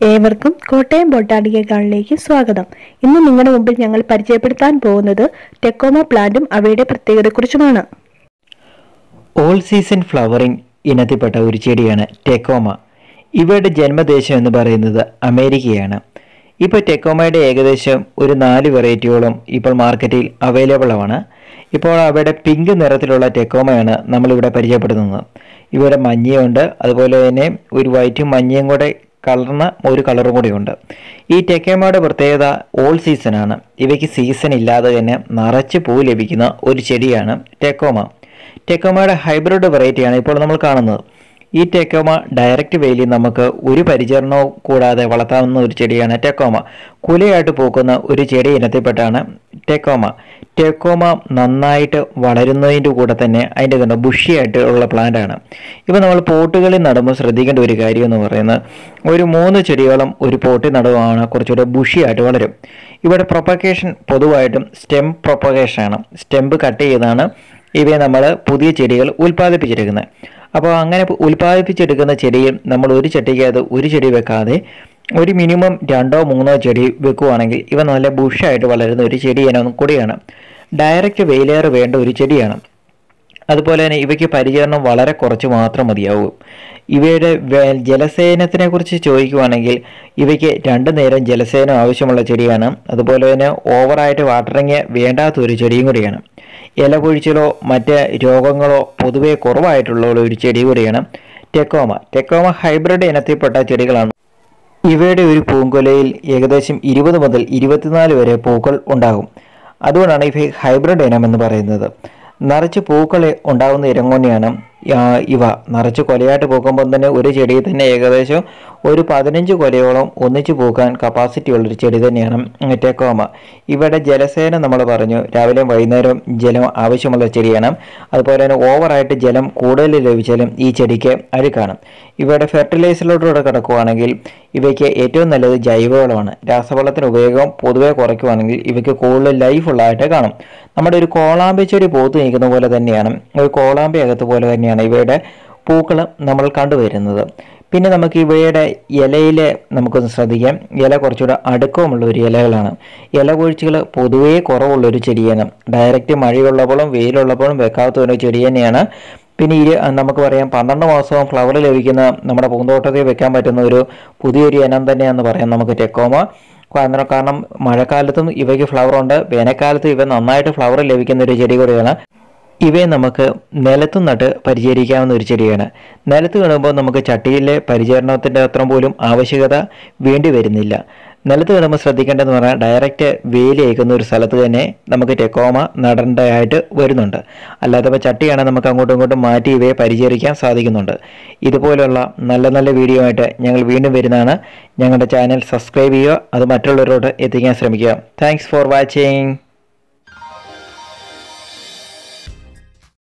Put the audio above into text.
ഏവർക്കും കോട്ടയം ബൊട്ടാണിക്ക ഗാർഡനിലേക്ക് സ്വാഗതം ഇന്ന് നിങ്ങളുടെ മുമ്പിൽ ഞങ്ങൾ പരിചയപ്പെടുത്താൻ പോകുന്നത് ടെക്കോമ പ്ലാന്റും അവയുടെ പ്രത്യേകതയെക്കുറിച്ചുമാണ് ഓൾ സീസൺ ഫ്ലവറിംഗ് ഇനത്തിൽപ്പെട്ട ഒരു ചെടിയാണ് ടെക്കോമ ഇവയുടെ ജന്മദേശം എന്ന് പറയുന്നത് അമേരിക്കയാണ് ഇപ്പോൾ ടെക്കോമയുടെ ഏകദേശം ഒരു നാല് വെറൈറ്റിയോളം ഇപ്പോൾ മാർക്കറ്റിൽ അവൈലബിൾ ആണ് ഇപ്പോൾ അവയുടെ പിങ്ക് നിറത്തിലുള്ള ടെക്കോമയാണ് നമ്മളിവിടെ പരിചയപ്പെടുത്തുന്നത് ഇവയുടെ മഞ്ഞയുണ്ട് അതുപോലെ തന്നെ ഒരു വൈറ്റും മഞ്ഞയും കൂടെ കലർന്ന ഒരു കളറും കൂടി ഉണ്ട് ഈ ടെക്കോമയുടെ പ്രത്യേകത ഓൾ സീസണാണ് ഇവയ്ക്ക് സീസൺ ഇല്ലാതെ തന്നെ നിറച്ച് പൂ ലഭിക്കുന്ന ഒരു ചെടിയാണ് ടെക്കോമ ടെക്കോമയുടെ ഹൈബ്രിഡ് വെറൈറ്റിയാണ് ഇപ്പോൾ നമ്മൾ കാണുന്നത് ഈ ടെക്കോമ ഡയറക്റ്റ് വെയിലിൽ നമുക്ക് ഒരു പരിചരണവും കൂടാതെ വളർത്താവുന്ന ഒരു ചെടിയാണ് ടെക്കോമ കുലയായിട്ട് പൂക്കുന്ന ഒരു ചെടി ഇനത്തിൽപ്പെട്ടാണ് ടെക്കോമ ടെക്കോമ നന്നായിട്ട് വളരുന്നതിൻ്റെ കൂടെ തന്നെ അതിൻ്റെ തന്നെ ബുഷിയായിട്ട് ഉള്ള പ്ലാന്റ് ആണ് ഇപ്പോൾ നമ്മൾ പോട്ടുകളിൽ നടുമ്പോൾ ശ്രദ്ധിക്കേണ്ട ഒരു കാര്യം എന്ന് പറയുന്നത് ഒരു മൂന്ന് ചെടികളും ഒരു പോട്ടിൽ നടുവാണ് കുറച്ചുകൂടെ ബുഷിയായിട്ട് വളരും ഇവിടെ പ്രൊപ്പഗേഷൻ പൊതുവായിട്ടും സ്റ്റെം പ്രൊപ്പഗേഷനാണ് സ്റ്റെമ്പ് കട്ട് ചെയ്താണ് ഇവയെ നമ്മൾ പുതിയ ചെടികൾ ഉൽപ്പാദിപ്പിച്ചെടുക്കുന്നത് അപ്പോൾ അങ്ങനെ ഉൽപ്പാദിപ്പിച്ചെടുക്കുന്ന ചെടിയിൽ നമ്മൾ ഒരു ചട്ടിക്കകത്ത് ഒരു ചെടി വെക്കാതെ ഒരു മിനിമം രണ്ടോ മൂന്നോ ചെടി വെക്കുവാണെങ്കിൽ ഇവ നല്ല ബുഷായിട്ട് വളരുന്ന ഒരു ചെടി ഇനം കൂടിയാണ് ഡയറക്റ്റ് വെയിലേറ് വേണ്ട ഒരു ചെടിയാണ് അതുപോലെ തന്നെ ഇവയ്ക്ക് പരിചരണം വളരെ കുറച്ച് മാത്രം മതിയാവും ഇവയുടെ വേ- ജലസേചനത്തിനെ കുറിച്ച് ചോദിക്കുവാണെങ്കിൽ ഇവയ്ക്ക് രണ്ട് നേരം ജലസേചനം ആവശ്യമുള്ള ചെടിയാണ് അതുപോലെ തന്നെ ഓവറായിട്ട് വാട്ടറിങ് വേണ്ടാത്ത ഒരു ചെടിയും കൂടിയാണ് ഇല പൊഴിച്ചിലോ മറ്റ് രോഗങ്ങളോ പൊതുവെ കുറവായിട്ടുള്ള ഒരു ചെടി കൂടിയാണ് ടെക്കോമ ടെക്കോമ ഹൈബ്രിഡ് ഇനത്തിൽപ്പെട്ട ചെടികളാണ് ഇവയുടെ ഒരു പൂങ്കൊലയിൽ ഏകദേശം ഇരുപത് മുതൽ ഇരുപത്തിനാല് വരെ പൂക്കൾ ഉണ്ടാകും അതുകൊണ്ടാണ് ഇവ ഹൈബ്രിഡ് ഇനം എന്ന് പറയുന്നത് നിറച്ച് പൂക്കൾ ഉണ്ടാകുന്ന ഇനം തന്നെയാണ് ആ, ഇവ നിറച്ച് കൊലയായിട്ട് പൂക്കുമ്പോൾ തന്നെ ഒരു ചെടിയിൽ തന്നെ ഏകദേശം ഒരു പതിനഞ്ച് കൊലയോളം ഒന്നിച്ച് പൂക്കാൻ കപ്പാസിറ്റി ഉള്ളൊരു ചെടി തന്നെയാണ് ടെക്കോമ ഇവയുടെ ജലസേന നമ്മൾ പറഞ്ഞു രാവിലെയും വൈകുന്നേരവും ജലം ആവശ്യമുള്ള ചെടിയാണ് അതുപോലെ തന്നെ ഓവറായിട്ട് ജലം കൂടുതൽ ലഭിച്ചാലും ഈ ചെടിക്ക് അഴുക്കാണ് ഇവയുടെ ഫെർട്ടിലൈസറിലോട്ടുകൂടെ കിടക്കുവാണെങ്കിൽ ഇവയ്ക്ക് ഏറ്റവും നല്ലത് ജൈവവളമാണ് രാസവളത്തിന് ഉപയോഗം പൊതുവെ കുറയ്ക്കുവാണെങ്കിൽ ഇവയ്ക്ക് കൂടുതൽ ലൈഫ് ഉള്ളതായിട്ട് കാണും നമ്മുടെ ഒരു കോളാമ്പി ചെടി പൂത്ത് നിൽക്കുന്ന പോലെ തന്നെയാണ് ഒരു കോളാമ്പി അകത്ത് പോലെ തന്നെയാണ് ഇവയുടെ പൂക്കൾ നമ്മൾ കണ്ടുവരുന്നത് പിന്നെ നമുക്ക് ഇവയുടെ ഇലയിൽ നമുക്കൊന്ന് ശ്രദ്ധിക്കാം ഇല കുറച്ചുകൂടെ അടുക്കമുള്ള ഒരു ഇലകളാണ് ഇല കൊഴിച്ചുകൾ പൊതുവേ കുറവുള്ള ഒരു ചെടിയാണ് ഡയറക്റ്റ് മഴയുള്ളപ്പോഴും വെയിലുള്ളപ്പോഴും വെക്കാത്ത ഒരു ചെടി തന്നെയാണ് പിന്നെ ഇരു നമുക്ക് പറയാം പന്ത്രണ്ട് മാസവും ഫ്ലവർ ലഭിക്കുന്ന നമ്മുടെ പൂന്തോട്ടത്തിൽ വെക്കാൻ പറ്റുന്ന ഒരു പുതിയൊരു ഇനം തന്നെയാണെന്ന് പറയാം നമുക്ക് ടെക്കോമ കാരണം കാരണം മഴക്കാലത്തും ഇവയ്ക്ക് ഫ്ലവർ ഉണ്ട് വേനൽക്കാലത്ത് ഇവ നന്നായിട്ട് ഫ്ലവർ ലഭിക്കുന്ന ഒരു ചെടി കൂടിയാണ് ഇവയെ നമുക്ക് നിലത്ത് നട്ട് പരിചരിക്കാവുന്ന ഒരു ചെടിയാണ് നിലത്ത് കിടുമ്പോൾ നമുക്ക് ചട്ടിയിലെ പരിചരണത്തിൻ്റെ അത്ര പോലും ആവശ്യകത വേണ്ടി വരുന്നില്ല നിലത്ത് കിടുമ്പോൾ ശ്രദ്ധിക്കേണ്ടതെന്ന് പറഞ്ഞാൽ ഡയറക്റ്റ് വെയിൽ ഏൽക്കുന്ന ഒരു സ്ഥലത്ത് തന്നെ നമുക്ക് ടെക്കോമ നടേണ്ടതായിട്ട് വരുന്നുണ്ട് അല്ലാതെ ഇപ്പോൾ ചട്ടിയാണെങ്കിൽ നമുക്ക് അങ്ങോട്ടും ഇങ്ങോട്ടും മാറ്റി ഇവയെ പരിചരിക്കാൻ സാധിക്കുന്നുണ്ട് ഇതുപോലുള്ള നല്ല നല്ല വീഡിയോ ആയിട്ട് ഞങ്ങൾ വീണ്ടും വരുന്നതാണ് ഞങ്ങളുടെ ചാനൽ സബ്സ്ക്രൈബ് ചെയ്യുക അത് മറ്റുള്ളവരോട് എത്തിക്കാൻ ശ്രമിക്കുക താങ്ക്സ് ഫോർ വാച്ചിങ്